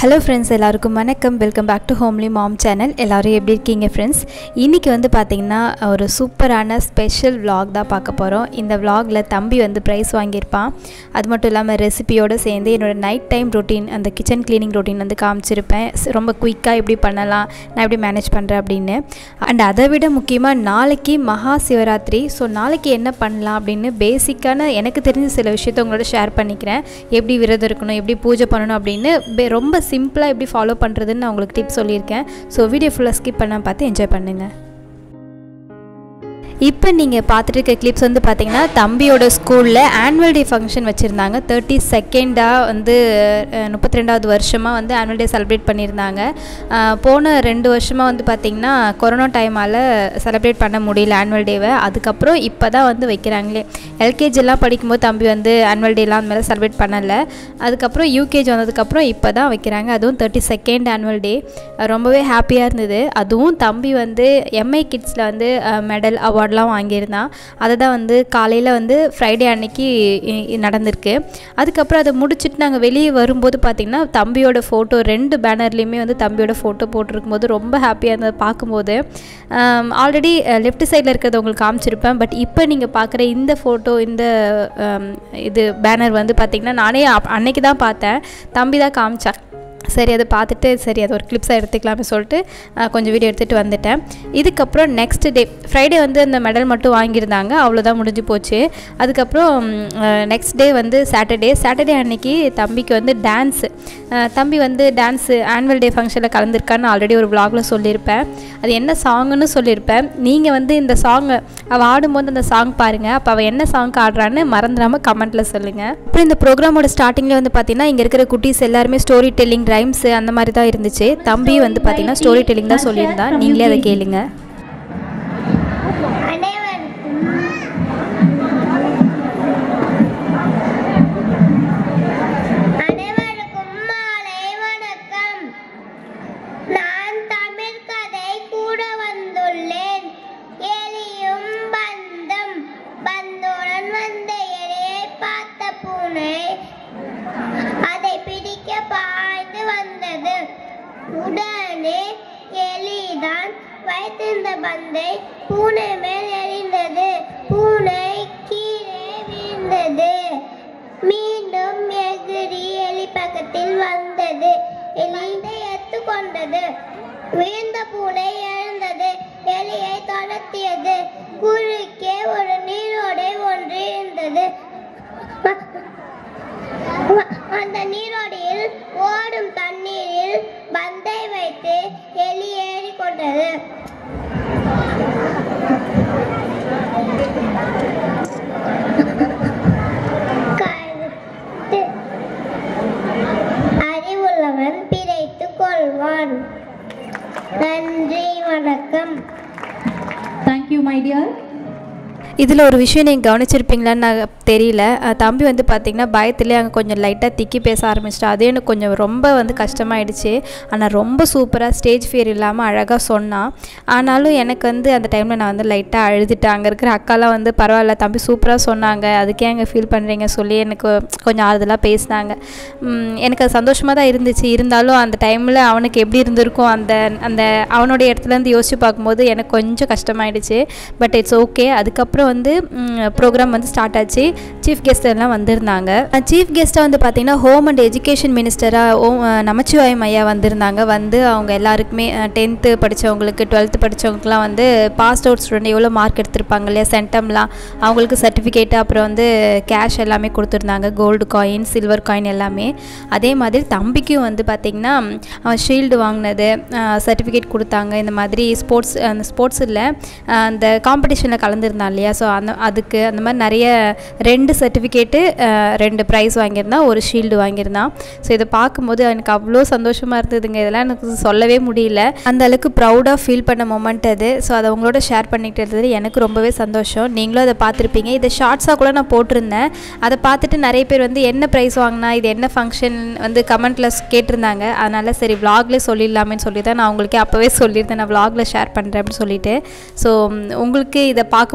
Hello friends எல்லாருக்கும் வணக்கம் welcome back to homely mom channel எல்லோரும் எப்படி இருக்கீங்க ஃப்ரெண்ட்ஸ் இன்றைக்கி வந்து பார்த்திங்கன்னா ஒரு சூப்பரான ஸ்பெஷல் vlog தான் பார்க்க போகிறோம் இந்த vlogல தம்பி வந்து ப்ரைஸ் வாங்கியிருப்பான் அது மட்டும் இல்லாமல் ரெசிபியோடு சேர்ந்து என்னோடய நைட் டைம் ரொட்டீன் அந்த கிச்சன் க்ளீனிங் ரொட்டீன் வந்து காமிச்சிருப்பேன் ஸ்- ரொம்ப குயிக்காக எப்படி பண்ணலாம் நான் எப்படி மேனேஜ் பண்ணுறேன் அப்படின்னு அண்ட் அதை விட முக்கியமாக நாளைக்கு மகா சிவராத்திரி ஸோ நாளைக்கு என்ன பண்ணலாம் அப்படின்னு பேசிக்கான எனக்கு தெரிஞ்ச சில விஷயத்த உங்களோட ஷேர் பண்ணிக்கிறேன் எப்படி விரதம் இருக்கணும் எப்படி பூஜை பண்ணணும் அப்படின்னு பே- ரொம்ப சிம்பிளாக எப்படி ஃபாலோ பண்ணுறதுன்னு நான் உங்களுக்கு டிப்ஸ் சொல்லியிருக்கேன் ஸோ வீடியோ ஃபுல்லாக ஸ்கிப் பண்ணாம பார்த்து என்ஜாய் பண்ணுங்கள் இப்போ நீங்கள் பார்த்துட்டு இருக்க கிளிப்ஸ் வந்து பார்த்தீங்கன்னா தம்பியோட ஸ்கூலில் ஆனுவல் டே ஃபங்க்ஷன் வச்சுருந்தாங்க தேர்ட்டி செகண்டாக வந்து முப்பத்தி ரெண்டாவது வருஷமாக வந்து ஆனுவல் டே செலிப்ரேட் பண்ணியிருந்தாங்க அஹ், போன ரெண்டு வருஷமாக வந்து பார்த்திங்கன்னா கொரோனா டைமால் செலிப்ரேட் பண்ண முடியல ஆனுவல் டேவை அதுக்கப்புறம் இப்போ தான் வந்து வைக்கிறாங்களே எல்கேஜிலாம் படிக்கும்போது தம்பி வந்து ஆனுவல் டேலாம் அந்த மாதிரி செலிப்ரேட் பண்ணலை அதுக்கப்புறம் யூகேஜி வந்ததுக்கப்புறம் இப்போ தான் வைக்கிறாங்க அதுவும் தேர்ட்டி செகண்ட் ஆனுவல் டே ரொம்பவே ஹாப்பியாக இருந்தது அதுவும் தம்பி வந்து எம்ஐ கிட்ஸில் வந்து மெடல் அவார்ட்லாம் வாங்கியிருந்தான் அதை தான் வந்து காலையில் வந்து ஃப்ரைடே அன்னைக்கு இ- இ- நடந்திருக்கு அதுக்கப்புறம் அதை முடிச்சுட்டு நாங்கள் வெளியே வரும்போது பார்த்திங்கன்னா தம்பியோட ஃபோட்டோ ரெண்டு பேனர்லேயுமே வந்து தம்பியோட ஃபோட்டோ போட்டிருக்கும்போது ரொம்ப ஹாப்பியாக இருந்தது பார்க்கும்போது ஆல்ரெடி லெஃப்ட் சைடில் இருக்கிறத உங்களுக்கு காமிச்சிருப்பேன் பட் இப்போ நீங்கள் பார்க்குற இந்த ஃபோட்டோ இந்த ஆம், இது பேனர் வந்து பார்த்திங்கன்னா நானே அப்- அன்னைக்கு தான் பார்த்தேன் தம்பி தான் காமிச்சா சரி அதை பார்த்துட்டு சரி அது ஒரு கிளிப்ஸாக எடுத்துக்கலாம்னு சொல்லிட்டு அஹ், கொஞ்சம் வீடியோ எடுத்துகிட்டு வந்துட்டேன் இதுக்கப்புறம் நெக்ஸ்ட் டே ஃப்ரைடே வந்து அந்த மெடல் மட்டும் வாங்கியிருந்தாங்க அவ்வளோதான் முடிஞ்சு போச்சு அதுக்கப்புறம் நெக்ஸ்ட் டே வந்து சாட்டர்டே சாட்டர்டே அன்னைக்கு தம்பிக்கு வந்து டான்ஸு தம்பி வந்து டான்ஸு ஆனுவல் டே ஃபங்க்ஷனில் கலந்துருக்கான்னு ஆல்ரெடி ஒரு vlogல சொல்லியிருப்பேன் அது என்ன சாங்குன்னு சொல்லியிருப்பேன் நீங்கள் வந்து இந்த சாங்கை அவள் ஆடும்போது அந்த சாங் பாருங்கள் அப்போ அவள் என்ன சாங்க்கு ஆடுறான்னு மறந்துடாமல் கமெண்ட்டில் சொல்லுங்கள் அப்புறம் இந்த ப்ரோக்ராமோட ஸ்டார்டிங்கில் வந்து பார்த்தீங்கன்னா இங்கே இருக்கிற குட்டீஸ் எல்லாருமே ஸ்டோரி டெல்லிங் ரைம்ஸு அந்த மாதிரி தான் இருந்துச்சு தம்பி வந்து பார்த்தீங்கன்னா ஸ்டோரி டெல்லிங் தான் சொல்லியிருந்தான் நீங்களே அதை கேளுங்க அனைவருக்கும் அனைவருக்கும் மாலை வணக்கம் நான் தமிழ் கதை கூற வந்துள்ளேன் எலியும் பந்தம் பந்துடன் வந்த எலியை பார்த்த பூனை அதை பிடிக்க பாய்ந்து வந்தது உடனே எலிதான் வைத்திருந்த பந்தை பூனை மேல் எறிந்தது பூனை கீழே வீழ்ந்தது மீண்டும் எகிரி எலி பக்கத்தில் வந்தது எலியை எத்துக்கொண்டது விழுந்த பூனை எழுந்தது எலியை தொடர்த்தியது குறுக்கே ஒரு நீரோடை ஒன்று இருந்தது அந்த நீரோடையில் ஓடும் தண்ணீரில் பந்தை வைத்து எலி ஏறிக்கொண்டது கருத்து அறிவுள்ளவன் பிழைத்துக் கொள்வான் நன்றி வணக்கம் Thank you, my dear. இதில் ஒரு விஷயம் நீங்கள் கவனிச்சிருப்பீங்களான்னு நான் தெரியல அஹ் தம்பி வந்து பார்த்திங்கன்னா பயத்துலேயே அங்கே கொஞ்சம் லைட்டாக திக்கி பேச ஆரம்பிச்சிட்டா அது எனக்கு கொஞ்சம் ரொம்ப வந்து கஷ்டமாயிடுச்சு ஆனால் ரொம்ப சூப்பராக ஸ்டேஜ் ஃபியர் இல்லாமல் அழகாக சொன்னான் ஆனாலும் எனக்கு வந்து அந்த டைமில் நான் வந்து லைட்டாக அழுதுட்டேன் அங்கே இருக்கிற அக்காலாம் வந்து பரவாயில்ல தம்பி சூப்பராக சொன்னாங்க அதுக்கே அங்கே ஃபீல் பண்ணுறீங்க சொல்லி எனக்கு கொஞ்சம் ஆறுதலாக பேசினாங்க உம், எனக்கு அது சந்தோஷமாக தான் இருந்துச்சு இருந்தாலும் அந்த டைமில் அவனுக்கு எப்படி இருந்திருக்கும் அந்த அந்த அவனுடைய இடத்துலேருந்து யோசிச்சு பார்க்கும்போது எனக்கு கொஞ்சம் கஷ்டமாயிடுச்சு பட் இட்ஸ் ஓகே அதுக்கப்புறம் வந்து ப்ரோக்ராம் வந்து ஸ்டார்ட் ஆச்சு சீஃப் கெஸ்ட் எல்லாம் வந்திருந்தாங்க சீஃப் கெஸ்ட்டாக வந்து பார்த்தீங்கன்னா ஹோம் அண்ட் எஜுகேஷன் மினிஸ்டராக ஓ நமச்சிவாயம் ஐயா வந்திருந்தாங்க வந்து அவங்க எல்லாருக்குமே டென்த்து படித்தவங்களுக்கு டுவெல்த்து படித்தவங்களுக்குலாம் வந்து பாஸ் அவுட் ஸ்டூடெண்ட் எவ்வளோ மார்க் எடுத்திருப்பாங்க இல்லையா சென்டம்லாம் அவங்களுக்கு சர்டிஃபிகேட்டு அப்புறம் வந்து கேஷ் எல்லாமே கொடுத்துருந்தாங்க கோல்டு காயின் சில்வர் காயின் எல்லாமே அதே மாதிரி தம்பிக்கும் வந்து பார்த்திங்கன்னா அவன் ஷீல்டு வாங்கினது சர்டிஃபிகேட் கொடுத்தாங்க இந்த மாதிரி ஸ்போர்ட்ஸ் அந்த ஸ்போர்ட்ஸ் இல்லை அந்த காம்படிஷனில் கலந்துருந்தான் இல்லையா ஸோ அந்த அதுக்கு அந்த மாதிரி நிறைய ரெண்டு சர்டிஃபிகேட்டு ரெண்டு ப்ரைஸ் வாங்கியிருந்தான் ஒரு ஷீல்டு வாங்கியிருந்தான் ஸோ இதை பார்க்கும்போது எனக்கு அவ்வளோ சந்தோஷமாக இருந்ததுங்க இதெல்லாம் எனக்கு சொல்லவே முடியல அந்த அளவுக்கு ப்ரௌடாக ஃபீல் பண்ண மொமெண்ட் அது ஸோ அதை உங்களோட ஷேர் பண்ணிட்டு இருந்தது எனக்கு ரொம்பவே சந்தோஷம் நீங்களும் அதை பார்த்துருப்பீங்க இதை ஷார்ட்ஸாக கூட நான் போட்டிருந்தேன் அதை பார்த்துட்டு நிறைய பேர் வந்து என்ன ப்ரைஸ் வாங்கினா இது என்ன ஃபங்க்ஷன் வந்து கமெண்ட்டில் கேட்டிருந்தாங்க அதனால் சரி vlogல சொல்லிடலாமேன்னு சொல்லி தான் நான் உங்களுக்கே அப்போவே சொல்லியிருந்தேன் நான் vlogல ஷேர் பண்ணுறேன் அப்படின்னு சொல்லிட்டு ஸோ உங்களுக்கு இதை பார்க்கும்போது எப்படி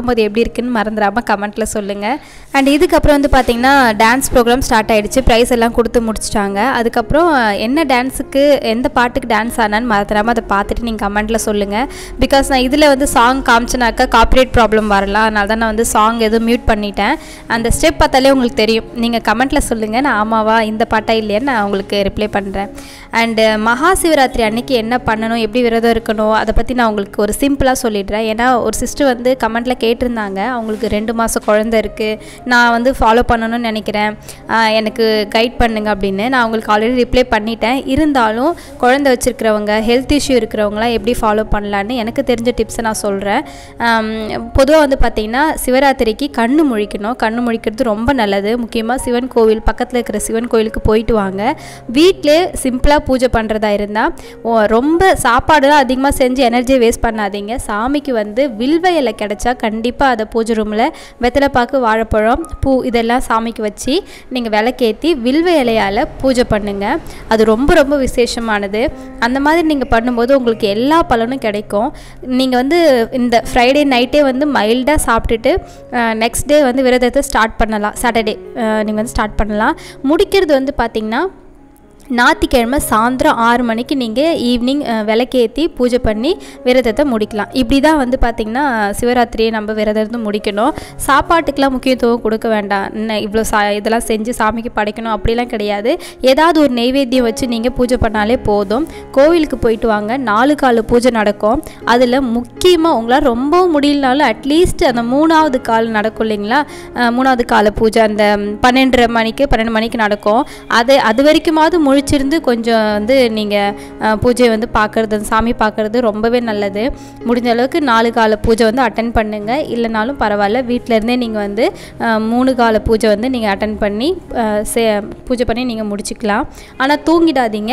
இருக்குன்னு மறந்துடாமல் கமெண்ட்டில் சொல்லுங்கள் அண்ட் இதுக்கப்புறம் வந்து பார்த்திங்கன்னா டான்ஸ் ப்ரோக்ராம் ஸ்டார்ட் ஆகிடுச்சு ப்ரைஸ் எல்லாம் கொடுத்து முடிச்சிட்டாங்க அதுக்கப்புறம் என்ன டான்ஸுக்கு எந்த பாட்டுக்கு டான்ஸ் ஆனான்னு மறந்துடாமல் அதை பார்த்துட்டு நீங்கள் கமெண்ட்டில் சொல்லுங்கள் பிகாஸ் நான் இதில் வந்து சாங் காமிச்சனாக்கா காப்பிரைட் ப்ராப்ளம் வரலாம் அதனால தான் நான் வந்து சாங் எதுவும் மியூட் பண்ணிட்டேன் அந்த ஸ்டெப் பார்த்தாலே உங்களுக்கு தெரியும் நீங்கள் கமெண்ட்டில் சொல்லுங்கள் நான் ஆமாவா இந்த பாட்டா இல்லையான்னு நான் உங்களுக்கு ரிப்ளை பண்ணுறேன் அண்டு மகா சிவராத்திரி அன்னைக்கு என்ன பண்ணணும் எப்படி விரதம் இருக்கணும் அதை பற்றி நான் உங்களுக்கு ஒரு சிம்பிளாக சொல்லிடுறேன் ஏன்னா ஒரு சிஸ்டர் வந்து கமெண்ட்டில் கேட்டிருந்தாங்க அவங்களுக்கு ரெண்டு மாதம் குழந்த இருக்குது நான் வந்து ஃபாலோ பண்ணணும்னு நினைக்கிறேன் ஆஹ் எனக்கு கைட் பண்ணுங்க அப்படின்னு நான் உங்களுக்கு ஆல்ரெடி ரிப்ளை பண்ணிட்டேன் இருந்தாலும் குழந்தை வச்சுருக்கிறவங்க ஹெல்த் இஷ்யூ இருக்கிறவங்களாம் எப்படி ஃபாலோ பண்ணலான்னு எனக்கு தெரிஞ்ச டிப்ஸை நான் சொல்கிறேன் பொதுவாக வந்து பார்த்திங்கன்னா சிவராத்திரிக்கு கண்ணு முழிக்கணும் கண்ணு முழிக்கிறது ரொம்ப நல்லது முக்கியமாக சிவன் கோவில் பக்கத்தில் இருக்கிற சிவன் கோவிலுக்கு போயிட்டு வாங்க வீட்டிலே சிம்பிளாக பூஜை பண்ணுறதா இருந்தால் ரொம்ப சாப்பாடுலாம் அதிகமாக செஞ்சு எனர்ஜியை வேஸ்ட் பண்ணாதீங்க சாமிக்கு வந்து வில்வ இலை கிடைச்சா கண்டிப்பாக அதை பூஜை ரூமில் வெத்தலைப்பாக்கு வாழைப்பழம் பூ இதெல்லாம் சாமிக்கு வச்சு நீங்கள் விளக்கேற்றி வில்வ இலையால் பூஜை பண்ணுங்கள் அது ரொம்ப ரொம்ப விசேஷமானது அந்த மாதிரி நீங்கள் பண்ணும்போது உங்களுக்கு எல்லா பலனும் கிடைக்கும் நீங்கள் வந்து இந்த ஃப்ரைடே நைட்டே வந்து மைல்டாக சாப்பிட்டுட்டு நெக்ஸ்ட் டே வந்து விரதத்தை ஸ்டார்ட் பண்ணலாம் சாட்டர்டே நீங்கள் வந்து ஸ்டார்ட் பண்ணலாம் முடிக்கிறது வந்து பார்த்திங்கன்னா ஞாயிற்றுக்கிழமை சாயந்தரம் ஆறு மணிக்கு நீங்கள் ஈவினிங் விளக்கேற்றி பூஜை பண்ணி விரதத்தை முடிக்கலாம் இப்படி தான் வந்து பார்த்திங்கன்னா சிவராத்திரியை நம்ம விரதம் இருந்து முடிக்கணும் சாப்பாட்டுக்கெலாம் முக்கியத்துவம் கொடுக்க வேண்டாம் என்ன இவ்வளோ சா இதெல்லாம் செஞ்சு சாமிக்கு படைக்கணும் அப்படிலாம் கிடையாது ஏதாவது ஒரு நெய்வேத்தியம் வச்சு நீங்கள் பூஜை பண்ணாலே போதும் கோவிலுக்கு போயிட்டு வாங்க நாலு கால பூஜை நடக்கும் அதில் முக்கியமாக உங்களால் ரொம்பவும் முடியலனாலும் அட்லீஸ்ட் அந்த மூணாவது கால் நடக்கும் இல்லைங்களா அஹ் மூணாவது கால பூஜை அந்த பன்னெண்டரை மணிக்கு பன்னெண்டு மணிக்கு நடக்கும் அது அது வரைக்குமாவது முழிச்சிருந்து கொஞ்சம் வந்து நீங்கள் பூஜையை வந்து பார்க்குறது சாமி பார்க்குறது ரொம்பவே நல்லது முடிஞ்ச அளவுக்கு நாலு கால பூஜை வந்து அட்டன் பண்ணுங்கள் இல்லைனாலும் பரவாயில்ல வீட்டிலேருந்தே நீங்கள் வந்து அஹ், மூணு கால பூஜை வந்து நீங்கள் அட்டன் பண்ணி அஹ், சே பூஜை பண்ணி நீங்கள் முடிச்சுக்கலாம் ஆனால் தூங்கிடாதீங்க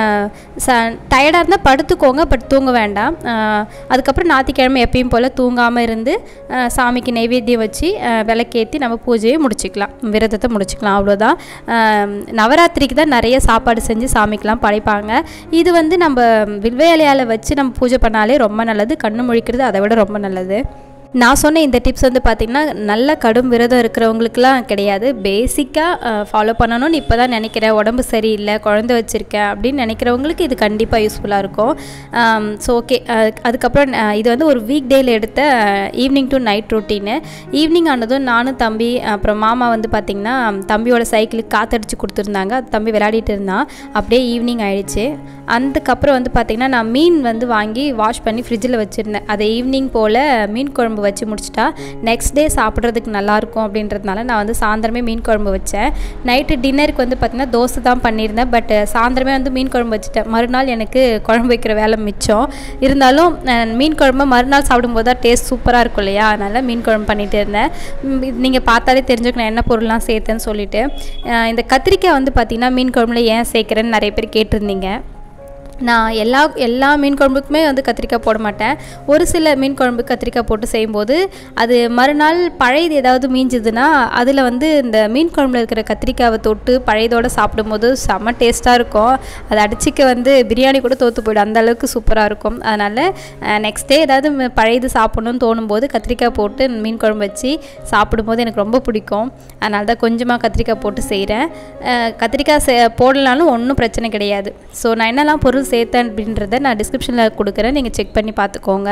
ச டயர்டாக இருந்தால் படுத்துக்கோங்க பட் தூங்க வேண்டாம் அஹ், அதுக்கப்புறம் ஞாயிற்றுக்கிழமை எப்பயும் போல் தூங்காமல் இருந்து அஹ், சாமிக்கு நைவேத்தியம் வச்சு அஹ், விளக்கேற்றி நம்ம பூஜையை முடிச்சுக்கலாம் விரதத்தை முடிச்சுக்கலாம் அவ்வளோதான் அஹ், நவராத்திரிக்கு தான் நிறைய சாப்பாடு செஞ்சு சாமிக்கெலாம் படைப்பாங்க இது வந்து நம்ம வில்வ இலையால வச்சு நம்ம பூஜை பண்ணாலே ரொம்ப நல்லது கண்ணு முழிக்கிறது அதை விட ரொம்ப நல்லது நான் சொன்ன இந்த டிப்ஸ் வந்து பார்த்திங்கன்னா நல்ல கடும் விரதம் இருக்கிறவங்களுக்குலாம் கிடையாது பேசிக்காக ஃபாலோ பண்ணணும்னு இப்போ தான் நினைக்கிறேன் உடம்பு சரியில்லை குழந்தை வச்சுருக்கேன் அப்படின்னு நினைக்கிறவங்களுக்கு இது கண்டிப்பாக யூஸ்ஃபுல்லாக இருக்கும் ஸோ ஓகே அதுக்கப்புறம் அஹ், இது வந்து ஒரு வீக் டேயில் எடுத்த evening to night routine evening ஆனதும் நானும் தம்பி அப்புறம் மாமா வந்து பார்த்திங்கன்னா தம்பியோட சைக்கிளுக்கு காத்தடிச்சு கொடுத்துருந்தாங்க அது தம்பி விளையாடிட்டு இருந்தான் அப்படியே ஈவினிங் ஆயிடுச்சு அதுக்கப்புறம் வந்து பார்த்திங்கன்னா நான் மீன் வந்து வாங்கி வாஷ் பண்ணி ஃப்ரிட்ஜில் வச்சுருந்தேன் அதை ஈவினிங் போல் மீன் குழம்பு வச்சு முடிச்சிட்டா நெக்ஸ்ட் டே சாப்பிட்றதுக்கு நல்லாயிருக்கும் அப்படின்றதுனால நான் வந்து சாயந்தரமே மீன் குழம்பு வச்சேன் நைட்டு டின்னருக்கு வந்து பார்த்திங்கன்னா தோசை தான் பண்ணியிருந்தேன் பட் சாயந்தரமே வந்து மீன் குழம்பு வச்சுட்டேன் மறுநாள் எனக்கு குழம்பு வைக்கிற வேலை மிச்சம் இருந்தாலும் அஹ், மீன் குழம்பு மறுநாள் சாப்பிடும்போது தான் டேஸ்ட் சூப்பராக இருக்கும் இல்லையா அதனால் மீன் குழம்பு பண்ணிகிட்டு இருந்தேன் நீங்கள் பார்த்தாலே தெரிஞ்சுக்கணும் என்ன பொருள்லாம் சேர்த்தேன்னு சொல்லிட்டு அஹ், இந்த கத்திரிக்காய் வந்து பார்த்திங்கன்னா மீன் குழம்புல ஏன் சேர்க்குறேன்னு நிறைய பேர் கேட்டிருந்தீங்க நான் எல்லா எல்லா மீன் குழம்புக்குமே வந்து கத்திரிக்காய் போட மாட்டேன் ஒரு சில மீன் குழம்பு கத்திரிக்காய் போட்டு செய்யும்போது அது மறுநாள் பழையது ஏதாவது மீஞ்சுதுன்னா அதில் வந்து இந்த மீன் குழம்புல இருக்கிற கத்திரிக்காவை தொட்டு பழையதோடு சாப்பிடும்போது செம்ம டேஸ்ட்டாக இருக்கும் அதை அடிச்சிக்க வந்து பிரியாணி கூட தோற்று போயிடும் அந்த அளவுக்கு சூப்பராக இருக்கும் அதனால் நெக்ஸ்ட் டே ஏதாவது ம- பழையது சாப்பிடணும்னு தோணும்போது கத்திரிக்காய் போட்டு மீன் குழம்பு வச்சு சாப்பிடும்போது எனக்கு ரொம்ப பிடிக்கும் அதனால தான் கொஞ்சமாக கத்திரிக்காய் போட்டு செய்கிறேன் கத்திரிக்காய் சே போடலாலும் ஒன்றும் பிரச்சனை கிடையாது ஸோ நான் என்னெல்லாம் பொருள் சேர்த்தேன் அப்படின்றத நான் டிஸ்கிரிப்ஷனில் கொடுக்குறேன் நீங்கள் செக் பண்ணி பார்த்துக்கோங்க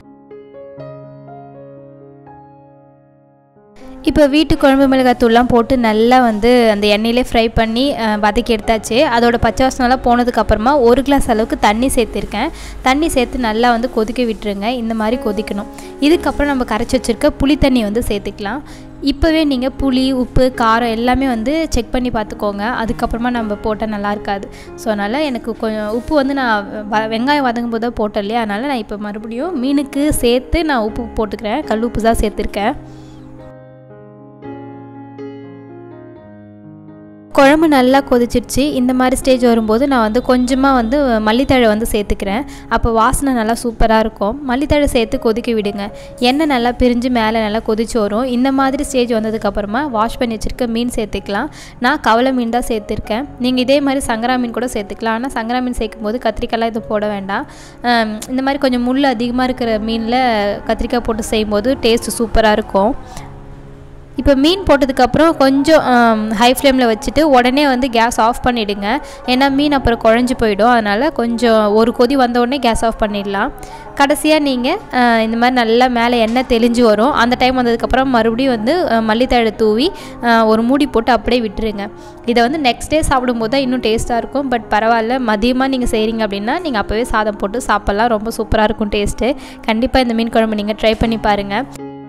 இப்போ வீட்டு குழம்பு மிளகாத்தூள்லாம் போட்டு நல்லா வந்து அந்த எண்ணெயிலே ஃப்ரை பண்ணி அஹ், வதக்கி எடுத்தாச்சு அதோட பச்சை வாசனெல்லாம் போனதுக்கப்புறமா ஒரு கிளாஸ் அளவுக்கு தண்ணி சேர்த்துருக்கேன் தண்ணி சேர்த்து நல்லா வந்து கொதிக்க விட்டுருங்க இந்த மாதிரி கொதிக்கணும் இதுக்கப்புறம் நம்ம கரைச்சி வச்சுருக்க புளி தண்ணி வந்து சேர்த்துக்கலாம் இப்போவே நீங்கள் புளி உப்பு காரம் எல்லாமே வந்து செக் பண்ணி பார்த்துக்கோங்க அதுக்கப்புறமா நம்ம போட்டால் நல்லா இருக்காது ஸோ அதனால் எனக்கு கொஞ்சம் உப்பு வந்து நான் வ- வெங்காயம் வதங்கும் போது தான் போட்டேன் இல்லையா அதனால் நான் இப்போ மறுபடியும் மீனுக்கு சேர்த்து நான் உப்பு போட்டுக்கிறேன் கல் உப்பு தான் சேர்த்துருக்கேன் குழம்பு நல்லா கொதிச்சிருச்சு இந்த மாதிரி ஸ்டேஜ் வரும்போது நான் வந்து கொஞ்சமாக வந்து மல்லித்தழை வந்து சேர்த்துக்கிறேன் அப்போ வாசனை நல்லா சூப்பராக இருக்கும் மல்லித்தழை சேர்த்து கொதிக்க விடுங்க எண்ணெய் நல்லா பிரிஞ்சு மேலே நல்லா கொதிச்சு வரும் இந்த மாதிரி ஸ்டேஜ் வந்ததுக்கப்புறமா வாஷ் பண்ணி வச்சுருக்க மீன் சேர்த்துக்கலாம் நான் கவலை மீன் தான் சேர்த்துருக்கேன் நீங்கள் இதே மாதிரி சங்கரா மீன் கூட சேர்த்துக்கலாம் ஆனால் சங்கரா மீன் சேர்க்கும் போது கத்திரிக்காய்லாம் இது போட வேண்டாம் ஆம், இந்த மாதிரி கொஞ்சம் முள் அதிகமாக இருக்கிற மீனில் கத்திரிக்காய் போட்டு செய்யும்போது டேஸ்ட் சூப்பராக இருக்கும் இப்போ மீன் போட்டதுக்கப்புறம் கொஞ்சம் ஹை ஃப்ளேமில் வச்சுட்டு உடனே வந்து கேஸ் ஆஃப் பண்ணிவிடுங்க ஏன்னா மீன் அப்புறம் குழஞ்சி போயிடும் அதனால் கொஞ்சம் ஒரு கொதி வந்த உடனே கேஸ் ஆஃப் பண்ணிடலாம் கடைசியாக நீங்கள் இந்த மாதிரி நல்லா மேலே எண்ணெய் தெளிஞ்சு வரும் அந்த டைம் வந்ததுக்கப்புறம் மறுபடியும் வந்து அஹ், மல்லித்தழை தூவி அஹ், ஒரு மூடி போட்டு அப்படியே விட்டுருங்க இதை வந்து நெக்ஸ்ட் டே சாப்பிடும்போது தான் இன்னும் டேஸ்ட்டாக இருக்கும் பட் பரவாயில்ல மதியமாக நீங்கள் செய்கிறீங்க அப்படின்னா நீங்கள் அப்போவே சாதம் போட்டு சாப்பிட்லாம் ரொம்ப சூப்பராக இருக்கும் டேஸ்ட்டு கண்டிப்பாக இந்த மீன் குழம்பு நீங்கள் ட்ரை பண்ணி பாருங்கள்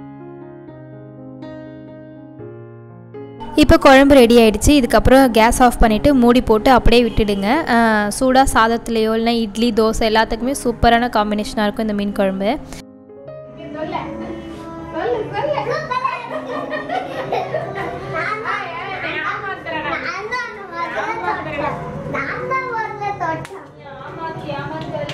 இப்போ குழம்பு ரெடி ஆயிடுச்சு இதுக்கப்புறம் கேஸ் ஆஃப் பண்ணிவிட்டு மூடி போட்டு அப்படியே விட்டுடுங்க அஹ், சூடாக சாதத்துலேயோ இல்லைனா இட்லி தோசை எல்லாத்துக்குமே சூப்பரான காம்பினேஷனாக இருக்கும் இந்த மீன் குழம்பு நான் தான் முதல்ல தொட்டேன்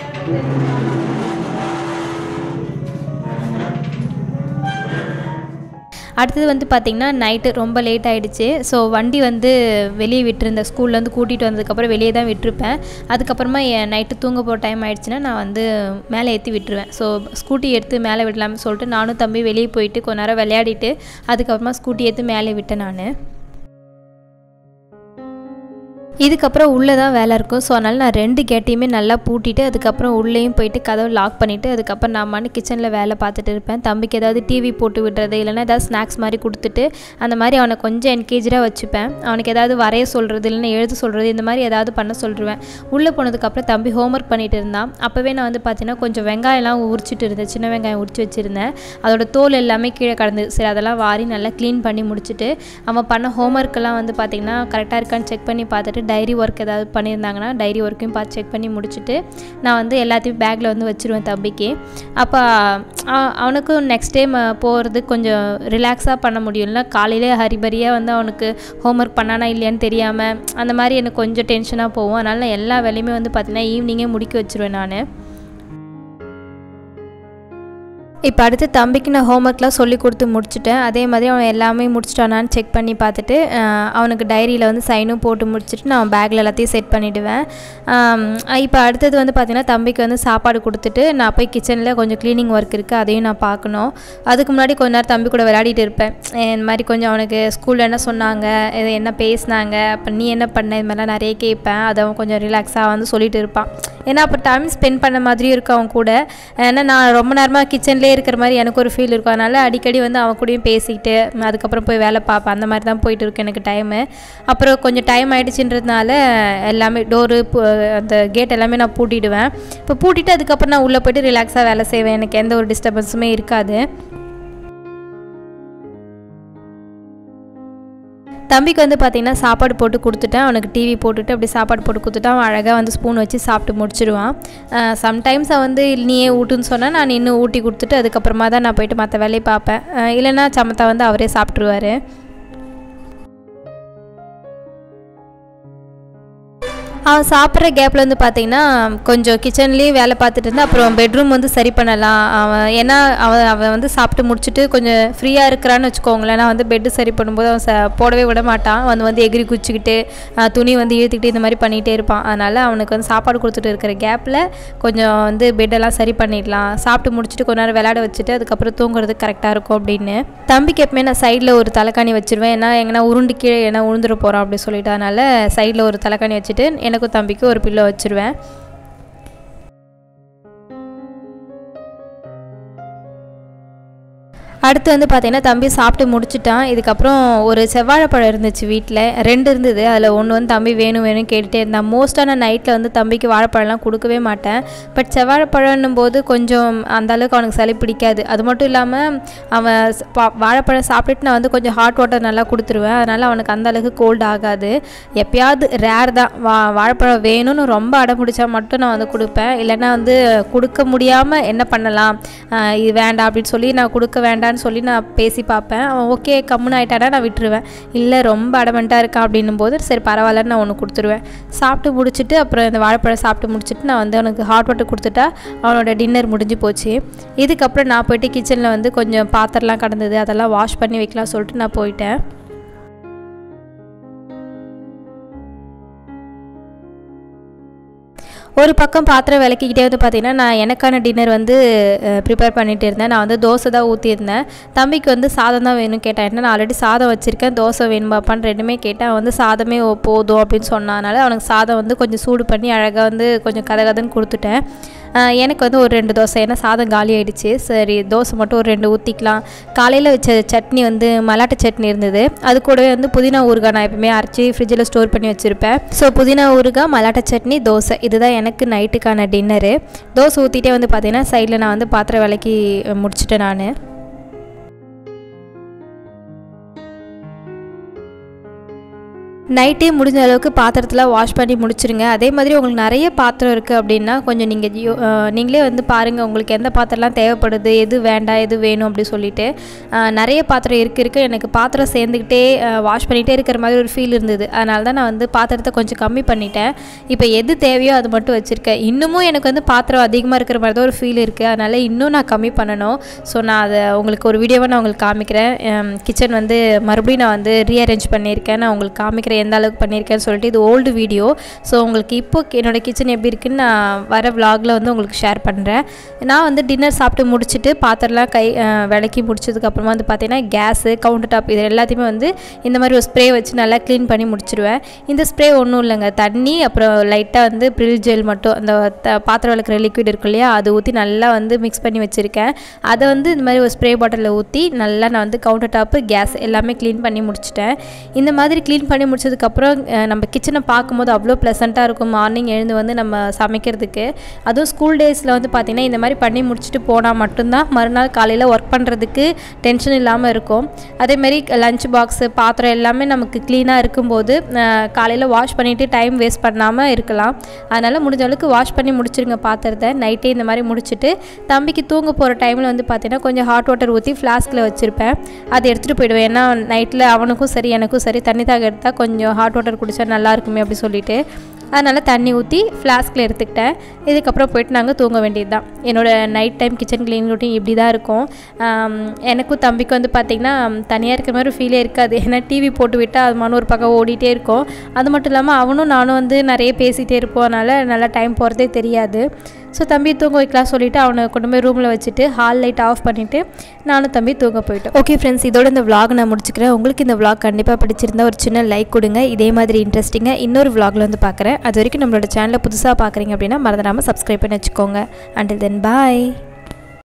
அடுத்தது வந்து பார்த்திங்கன்னா நைட்டு ரொம்ப லேட் ஆகிடுச்சு ஸோ வண்டி வந்து வெளியே விட்டுருந்தேன் ஸ்கூல்லேருந்து கூட்டிகிட்டு வந்ததுக்கப்புறம் வெளியே தான் விட்டுருப்பேன் அதுக்கப்புறமா என் நைட்டு தூங்க போகிற டைம் ஆயிடுச்சுன்னா நான் வந்து மேலே ஏற்றி விட்டுருவேன் ஸோ ஸ்கூட்டி எடுத்து மேலே விடலாம்னு சொல்லிட்டு நானும் தம்பி வெளியே போயிட்டு கொஞ்ச நேரம் விளையாடிட்டு அதுக்கப்புறமா ஸ்கூட்டி ஏற்றி மேலே விட்டேன் நான் இதுக்கப்புறம் உள்ளே தான் வேலை இருக்கும் ஸோ அதனால் நான் ரெண்டு கேட்டையுமே நல்லா பூட்டிட்டு அதுக்கப்புறம் உள்ளேயும் போயிட்டு கதவை லாக் பண்ணிவிட்டு அதுக்கப்புறம் நான் மண்ணு கிச்சனில் வேலை பார்த்துட்டு இருப்பேன் தம்பிக்கு ஏதாவது டிவி போட்டு விடுறது இல்லைன்னா ஏதாவது ஸ்நாக்ஸ் மாதிரி கொடுத்துட்டு அந்த மாதிரி அவனை கொஞ்சம் என்கேஜாக வச்சுப்பேன் அவனுக்கு ஏதாவது வரைய சொல்கிறது இல்லைன்னா எழுத சொல்கிறது இந்த மாதிரி ஏதாவது பண்ண சொல்லிடுவேன் உள்ளே போனதுக்கப்புறம் தம்பி ஹோம்ஒர்க் பண்ணிட்டு இருந்தான் அப்போவே நான் வந்து பார்த்தீங்கன்னா கொஞ்சம் வெங்காயம்லாம் உரிச்சிட்டு இருந்தேன் சின்ன வெங்காயம் உரிச்சு வச்சுருந்தேன் அதோட தோல் எல்லாமே கீழே கடந்து சரி அதெல்லாம் வாரி நல்லா க்ளீன் பண்ணி முடிச்சுட்டு அவன் பண்ண ஹோம்ஒர்க்கெல்லாம் வந்து பார்த்திங்கன்னா கரெக்டாக இருக்கான்னு செக் பண்ணி பார்த்துட்டு டைரி ஒர்க் ஏதாவது பண்ணியிருந்தாங்கன்னா டைரி ஒர்க்கையும் பார்த்து செக் பண்ணி முடிச்சுட்டு நான் வந்து எல்லாத்தையும் பேக்கில் வந்து வச்சுருவேன் தம்பிக்கு அப்போ அ- அவனுக்கும் நெக்ஸ்ட் டைம் போகிறது கொஞ்சம் ரிலாக்ஸாக பண்ண முடியும்ல காலையிலே ஹரிபரியாக வந்து அவனுக்கு ஹோம்ஒர்க் பண்ணானா இல்லையான்னு தெரியாமல் அந்த மாதிரி எனக்கு கொஞ்சம் டென்ஷனாக போகும் அதனால் நான் எல்லா வேலையுமே வந்து பார்த்திங்கன்னா ஈவினிங்கே முடிக்க வச்சுருவேன் நான் இப்போ அடுத்து தம்பிக்கு நான் ஹோம்ஒர்க்லாம் சொல்லி கொடுத்து முடிச்சுட்டேன் அதே மாதிரி அவன் எல்லாமே முடிச்சிட்டானான்னு செக் பண்ணி பார்த்துட்டு அஹ், அவனுக்கு டைரியில் வந்து சைனும் போட்டு முடிச்சுட்டு நான் பேக்கில் எல்லாத்தையும் செட் பண்ணிவிடுவேன் இப்போ அடுத்தது வந்து பார்த்திங்கன்னா தம்பிக்கு வந்து சாப்பாடு கொடுத்துட்டு நான் போய் கிச்சனில் கொஞ்சம் க்ளீனிங் ஒர்க் இருக்குது அதையும் நான் பார்க்கணும் அதுக்கு முன்னாடி கொஞ்ச நேரம் தம்பி கூட விளையாடிட்டு இருப்பேன் அஹ் இந்த மாதிரி கொஞ்சம் அவனுக்கு ஸ்கூலில் என்ன சொன்னாங்க இது என்ன பேசினாங்க அப்போ நீ என்ன பண்ண இது மாதிரிலாம் நிறைய கேட்பேன் அதை அவன் கொஞ்சம் ரிலாக்ஸாக வந்து சொல்லிட்டு இருப்பான் ஏன்னா அப்போ டைம் ஸ்பெண்ட் பண்ண மாதிரியும் இருக்கும் அவன் கூட ஏன்னா நான் ரொம்ப நேரமாக கிச்சன்லேயே இருக்கிற மாதிரி எனக்கு ஒரு ஃபீல் இருக்கும் அதனால் அடிக்கடி வந்து அவன் கூடயும் பேசிக்கிட்டு அதுக்கப்புறம் போய் வேலை பார்ப்பேன் அந்த மாதிரி தான் போயிட்டு இருக்கு எனக்கு டைமு அப்புறம் கொஞ்சம் டைம் ஆயிடுச்சுன்றதுனால எல்லாமே டோரு அந்த கேட் எல்லாமே நான் பூட்டிடுவேன் இப்போ பூட்டிட்டு அதுக்கப்புறம் நான் உள்ளே போயிட்டு ரிலாக்ஸாக வேலை செய்வேன் எனக்கு எந்த ஒரு டிஸ்டர்பன்ஸுமே இருக்காது தம்பிக்கு வந்து பார்த்திங்கன்னா சாப்பாடு போட்டு கொடுத்துட்டேன் அவனுக்கு டிவி போட்டுட்டு அப்படி சாப்பாடு போட்டு கொடுத்துட்டு அவன் அழகாக வந்து ஸ்பூன் வச்சு சாப்பிட்டு முடிச்சிடுவான் சம்டைம்ஸ் அவன் வந்து நீயே ஊட்டுன்னு சொன்னால் நான் இன்னும் ஊட்டி கொடுத்துட்டு அதுக்கப்புறமா தான் நான் போயிட்டு மற்ற வேலையை பார்ப்பேன் அஹ் இல்லைன்னா சமத்தா வந்து அவரே சாப்பிட்ருவாரு அவன் சாப்பிட்ற கேப்பில் வந்து பார்த்தீங்கன்னா கொஞ்சம் கிச்சன்லேயும் வேலை பார்த்துட்டு இருந்தா அப்புறம் பெட்ரூம் வந்து சரி பண்ணலாம் அவன் ஏன்னா அவன் அவன் வந்து சாப்பிட்டு முடிச்சுட்டு கொஞ்சம் ஃப்ரீயாக இருக்கிறான்னு வச்சுக்கோங்களேன் நான் வந்து பெட்டு சரி பண்ணும்போது அவன் ச போடவே விட மாட்டான் வந்து வந்து எகிரி குச்சிக்கிட்டு அஹ், துணி வந்து இழுத்துக்கிட்டு இந்த மாதிரி பண்ணிகிட்டே இருப்பான் அதனால் அவனுக்கு வந்து சாப்பாடு கொடுத்துட்டு இருக்கிற கேப்பில் கொஞ்சம் வந்து பெட்டெல்லாம் சரி பண்ணிடலாம் சாப்பிட்டு முடிச்சுட்டு கொஞ்ச நேரம் விளையாட வச்சுட்டு அதுக்கப்புறம் தூங்குறது கரெக்டாக இருக்கும் அப்படின்னு தம்பிக்கு எப்பவுமே நான் சைடில் ஒரு தலைக்காணி வச்சிருவேன் ஏன்னா எங்கன்னா உருண்டு கீழே ஏன்னா உழுந்துட போகிறோம் அப்படி சொல்லிட்டு அதனால் சைடில் ஒரு தலைக்காணி வச்சுட்டு எனக்கும் தம்பிக்கும் ஒரு பில்லோ வச்சுருவேன் அடுத்து வந்து பார்த்தீங்கன்னா தம்பி சாப்பிட்டு முடிச்சிட்டான் இதுக்கப்புறம் ஒரு செவ்வாழைப்பழம் இருந்துச்சு வீட்டில் ரெண்டு இருந்தது அதில் ஒன்று வந்து தம்பி வேணும் வேணும் கேட்டுகிட்டே இருந்தான் மோஸ்ட்டாக நான் நைட்டில் வந்து தம்பிக்கு வாழைப்பழம்லாம் கொடுக்கவே மாட்டேன் பட் செவ்வாழைப்பழம்னும் போது கொஞ்சம் அந்த அளவுக்கு அவனுக்கு சளி பிடிக்காது அது மட்டும் இல்லாமல் அவன் ஸ்- பா- வாழைப்பழம் சாப்பிட்டுட்டு நான் வந்து கொஞ்சம் ஹாட் வாட்டர் நல்லா கொடுத்துருவேன் அதனால் அவனுக்கு அந்த அளவுக்கு கோல்டு ஆகாது எப்பயாவது ரேர் தான் வா வாழைப்பழம் வேணும்னு ரொம்ப அடம் பிடிச்சா மட்டும் நான் வந்து கொடுப்பேன் இல்லைன்னா வந்து கொடுக்க முடியாமல் என்ன பண்ணலாம் ஆஹ் இது வேண்டாம் அப்படின்னு சொல்லி நான் கொடுக்க வேண்டாம் வேண்டான்னு சொல்லி நான் பேசி பார்ப்பேன் அவன் ஓகே கம்முன்னு ஆகிட்டானா நான் விட்டுருவேன் இல்லை ரொம்ப அடமெண்ட்டாக இருக்கான் அப்படின்னும் போது சரி பரவாயில்லன்னு நான் ஒன்று கொடுத்துருவேன் சாப்பிட்டு முடிச்சுட்டு அப்புறம் இந்த வாழைப்பழம் சாப்பிட்டு முடிச்சுட்டு நான் வந்து அவனுக்கு ஹாட் வாட்டர் கொடுத்துட்டா அவனோட டின்னர் முடிஞ்சு போச்சு இதுக்கப்புறம் நான் போயிட்டு கிச்சனில் வந்து கொஞ்சம் பாத்திரம்லாம் கடந்தது அதெல்லாம் வாஷ் பண்ணி வைக்கலாம் சொல்லிட்டு நான் போயிட்டேன் ஒரு பக்கம் பாத்திரம் விளக்கிக்கிட்டே வந்து பார்த்தீங்கன்னா நான் எனக்கான டின்னர் வந்து ப்ரிப்பேர் பண்ணிட்டு இருந்தேன் நான் வந்து தோசை தான் ஊற்றியிருந்தேன் தம்பிக்கு வந்து சாதம் தான் வேணும் கேட்டேன் என்ன நான் ஆல்ரெடி சாதம் வச்சுருக்கேன் தோசை வேணுமாப்பான்னு ரெண்டுமே கேட்டேன் அவன் வந்து சாதமே ஓ- போதும் அப்படின்னு சொன்னதுனால அவனுக்கு சாதம் வந்து கொஞ்சம் சூடு பண்ணி அழகாக வந்து கொஞ்சம் கதகதன்னு கொடுத்துட்டேன் அஹ் எனக்கு வந்து ஒரு ரெண்டு தோசை ஏன்னா சாதம் காலி ஆயிடுச்சு சரி தோசை மட்டும் ஒரு ரெண்டு ஊற்றிக்கலாம் காலையில் வச்ச சட்னி வந்து மலாட்டு சட்னி இருந்தது அது கூடவே வந்து புதினா ஊறுகாய் நான் எப்பவுமே அரைச்சி ஃப்ரிட்ஜில் ஸ்டோர் பண்ணி வச்சுருப்பேன் ஸோ புதினா ஊறுகாய் மலாட்டை சட்னி தோசை இதுதான் எனக்கு நைட்டுக்கான டின்னரு தோசை ஊற்றிட்டே வந்து பார்த்தீங்கன்னா சைடில் நான் வந்து பாத்திரம் விளக்கி முடிச்சிட்டேன் நான் நைட்டே முடிஞ்ச அளவுக்கு பாத்திரத்தில் வாஷ் பண்ணி முடிச்சிருங்க அதே மாதிரி உங்களுக்கு நிறைய பாத்திரம் இருக்குது அப்படின்னா கொஞ்சம் நீங்கள் நீங்களே வந்து பாருங்கள் உங்களுக்கு எந்த பாத்திரம்லாம் தேவைப்படுது எது வேண்டாம் எது வேணும் அப்படி சொல்லிட்டு அஹ், நிறைய பாத்திரம் இருக்கு இருக்கு எனக்கு பாத்திரம் சேர்ந்துக்கிட்டே வாஷ் பண்ணிகிட்டே இருக்கிற மாதிரி ஒரு ஃபீல் இருந்தது அதனால தான் நான் வந்து பாத்திரத்தை கொஞ்சம் கம்மி பண்ணிட்டேன் இப்போ எது தேவையோ அது மட்டும் வச்சுருக்கேன் இன்னமும் எனக்கு வந்து பாத்திரம் அதிகமாக இருக்கிற மாதிரி தான் ஒரு ஃபீல் இருக்குது அதனால் இன்னும் நான் கம்மி பண்ணணும் ஸோ நான் அதை உங்களுக்கு ஒரு வீடியோவை நான் உங்களுக்கு காமிக்கிறேன் கிச்சன் வந்து மறுபடியும் நான் வந்து ரீஅரேஞ்ச் பண்ணியிருக்கேன் நான் உங்களுக்கு காமிக்கிறேன் எந்த அளவுக்கு பண்ணியிருக்கேன்னு சொல்லிட்டு இது ஓல்டு வீடியோ ஸோ உங்களுக்கு இப்போ என்னோடய கிச்சன் எப்படி இருக்குன்னு நான் வர vlogல வந்து உங்களுக்கு ஷேர் பண்ணுறேன் நான் வந்து டின்னர் சாப்பிட்டு முடிச்சுட்டு பாத்திரம்லாம் கை அஹ், விளக்கி முடிச்சதுக்கப்புறமா வந்து பார்த்தீங்கன்னா கேஸு கவுண்டர் டாப் இது எல்லாத்தையுமே வந்து இந்த மாதிரி ஒரு ஸ்ப்ரே வச்சு நல்லா க்ளீன் பண்ணி முடிச்சிருவேன் இந்த ஸ்ப்ரே ஒன்றும் இல்லைங்க தண்ணி அப்புறம் லைட்டாக வந்து ப்ரில் ஜெல் மட்டும் அந்த த- பாத்திரம் விளக்குற லிக்விட் இருக்கு இல்லையா அது ஊற்றி நல்லா வந்து மிக்ஸ் பண்ணி வச்சுருக்கேன் அதை வந்து இந்த மாதிரி ஒரு ஸ்ப்ரே பாட்டிலில் ஊற்றி நல்லா நான் வந்து கவுண்டர் டாப்பு கேஸ் எல்லாமே க்ளீன் பண்ணி முடிச்சிட்டேன் இந்த மாதிரி க்ளீன் பண்ணி முடிச்சதுக்கப்புறம் அஹ், நம்ம கிச்சனை பார்க்கும்போது அவ்வளோ ப்ளசண்ட்டாக இருக்கும் மார்னிங் எழுந்து வந்து நம்ம சமைக்கிறதுக்கு அதுவும் ஸ்கூல் டேஸில் வந்து பார்த்திங்கன்னா இந்த மாதிரி பண்ணி முடிச்சுட்டு போனால் மட்டும்தான் மறுநாள் காலையில் ஒர்க் பண்ணுறதுக்கு டென்ஷன் இல்லாமல் இருக்கும் அதேமாரி லஞ்ச் பாக்ஸு பாத்திரம் எல்லாமே நமக்கு க்ளீனாக இருக்கும்போது காலையில் வாஷ் பண்ணிவிட்டு டைம் வேஸ்ட் பண்ணாமல் இருக்கலாம் அதனால் முடிஞ்ச அளவுக்கு வாஷ் பண்ணி முடிச்சிருங்க பாத்திரத்தை நைட்டே இந்த மாதிரி முடிச்சுட்டு தம்பிக்கு தூங்க போகிற டைமில் வந்து பார்த்தீங்கன்னா கொஞ்சம் ஹாட் வாட்டர் ஊற்றி ஃப்ளாஸ்கில் வச்சுருப்பேன் அதை எடுத்துகிட்டு போயிடுவேன் ஏன்னா நைட்டில் அவனுக்கும் சரி எனக்கும் சரி தண்ணி தாக எடுத்தால் கொஞ்சம் ஹாட் வாட்டர் குடித்தா நல்லா இருக்குமே அப்படி சொல்லிட்டு அதனால் தண்ணி ஊற்றி ஃப்ளாஸ்கில் எடுத்துக்கிட்டேன் இதுக்கப்புறம் போயிட்டு நாங்கள் தூங்க வேண்டியது தான் என்னோடய night time kitchen clean routine இப்படி தான் இருக்கும் ஆம், எனக்கும் தம்பிக்கும் வந்து பார்த்திங்கன்னா தனியாக இருக்கிற மாதிரி ஃபீலே இருக்காது ஏன்னா டிவி போட்டு விட்டால் அது மன ஒரு பக்கம் ஓடிட்டே இருக்கும் அது மட்டும் இல்லாமல் அவனும் நானும் வந்து நிறைய பேசிகிட்டே இருப்போம் அதனால் நல்லா டைம் போகிறதே தெரியாது ஸோ தம்பி தூங்க வைக்கலாம் சொல்லிவிட்டு அவனை கொண்டு போய் ரூமில் வச்சுட்டு ஹால் லைட் ஆஃப் பண்ணிவிட்டு நானும் தம்பி தூங்க போயிட்டோம் ஓகே ஃப்ரெண்ட்ஸ் இதோட இந்த vlog நான் முடிச்சுக்கிறேன் உங்களுக்கு இந்த vlog கண்டிப்பாக பிடிச்சிருந்தா ஒரு சின்ன லைக் கொடுங்க இதே மாதிரி இன்ட்ரெஸ்டிங்காக இன்னொரு vlogல வந்து பார்க்குறேன் அது வரைக்கும் நம்மளோட சேனலை புதுசாக பார்க்குறீங்க அப்படின்னா மறந்துடாமல் சப்ஸ்கிரைப் பண்ணி வச்சுக்கோங்க அண்டில் தென் பாய்